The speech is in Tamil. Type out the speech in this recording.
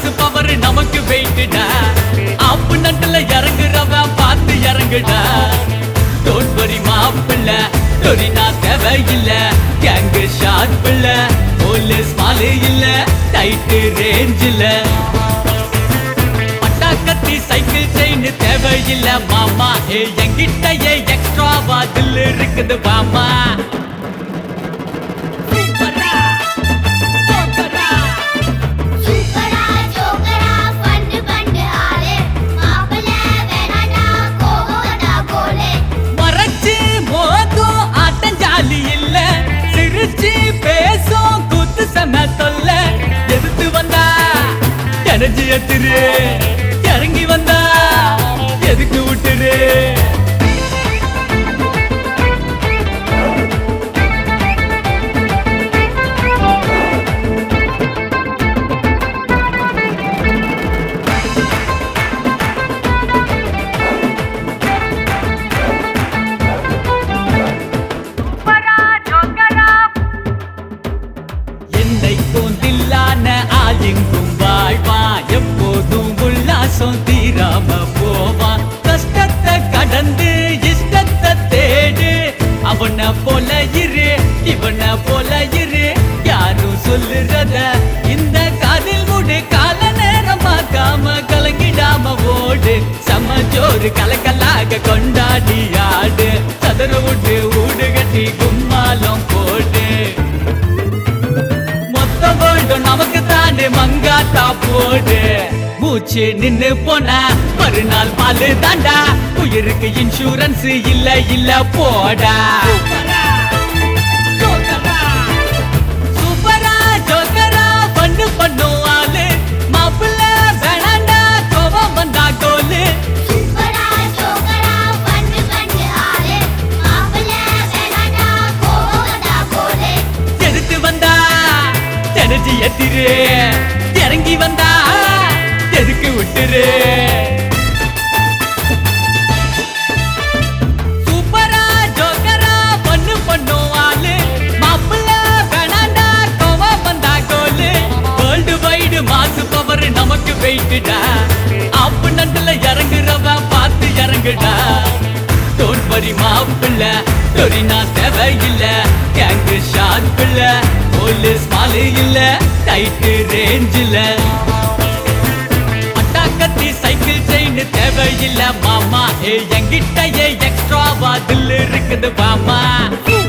மாசு பவர் நமக்கு வெயிட்டுடா ஆப்பு நட்டுல இறங்குறவன் பார்த்து இறங்குடா டோன்ட் வரி மாப்பிள்ள டொரினா தேவையில்ல கேங்கு ஷார்ப் இல்ல போலீஸ் மாலு இல்ல டைட்டு ரேஞ்ச் இல்ல பட்டாக்கத்தி சைக்கிள் செயின் தேவையில்ல மாமா ஏ என்கிட்ட ஏ எக்ஸ்ட்ராவா தில் இருக்குது மாமா சூப்பரா சூப்பரா சூப்பரா ஜோக்கரா ஃபன்னு பண்ணு ஆளே மாப்பிள வேணாடா கோவடா கோலே மறைச்சு மோதும் ஆட்டஞ்சாலி இல்ல சிரிச்சு பேசும் கூத்து செம தொல்ல எதிர்த்து வந்தா எனர்ஜி எத்துரு இறங்கி வந்தா எதுக்கு விட்டுரு என்னை போந்தில்லான ஆயெங்கும் வாழ்வான் எப்போதும் உல்லாசம் தீராம போவான் கஷ்டத்தை கடந்து இஷ்டத்தை தேடு அவனை போல இரு இவனை போல இரு யாரும் சொல்லுறத இந்த காதில் முடு கால நேரம் பார்க்காம கலங்கிடாம ஓடு சமஜோறு கலக்கலாக கொண்டாடி ஆடு சதுர விட்டு ஊடு கட்டி கும்மாலம் போடு மொத்த வேர்ல்டும் நமக்கு தானே மங்காத்தா போடு மூச்சு நின்னு போனா மறுநாள் பாலு தாண்டா உயிருக்கு இன்சூரன்ஸ் இல்ல இல்ல போடா சூப்பரா ஜோக்கரா பண்ணு பண்ணும் ஆளு மாப்பிள்ள வேணாண்டா கோவம் வந்தா கோலு சூப்பரா ஜோக்கரா ஃபன்னு பண்ணு ஆளே மாப்பிள வேணாடா கோவடா கோலே எதிர்த்து வந்தா எனர்ஜி எத்திரு இறங்கி வந்தா எதுக்கு விட்டுரு சூப்பரா ஜோக்கரா பண்ணு பண்ணும் ஆளு மாப்பிள்ள வேணாண்டா கோவம் வந்தா கோலு வேர்ல்டு வைடு மாசு பவர் நமக்கு வெயிட்டுடா ஆப்பு நண்டுல இறங்குறவன் பார்த்து இறங்குடா டோன்ட் வரி மாப்பிள்ள டொரினா தேவையில்ல கேங்கு ஷார்ப் இல்ல போலீஸ் மாலு இல்ல டைட்டு ரேஞ்ச் இல்ல பட்டாக்கத்தி சைக்கிள் செயின் தேவையில்ல மாமா ஏ என்கிட்ட ஏ எக்ஸ்ட்ராவா தில் இருக்குது மாமா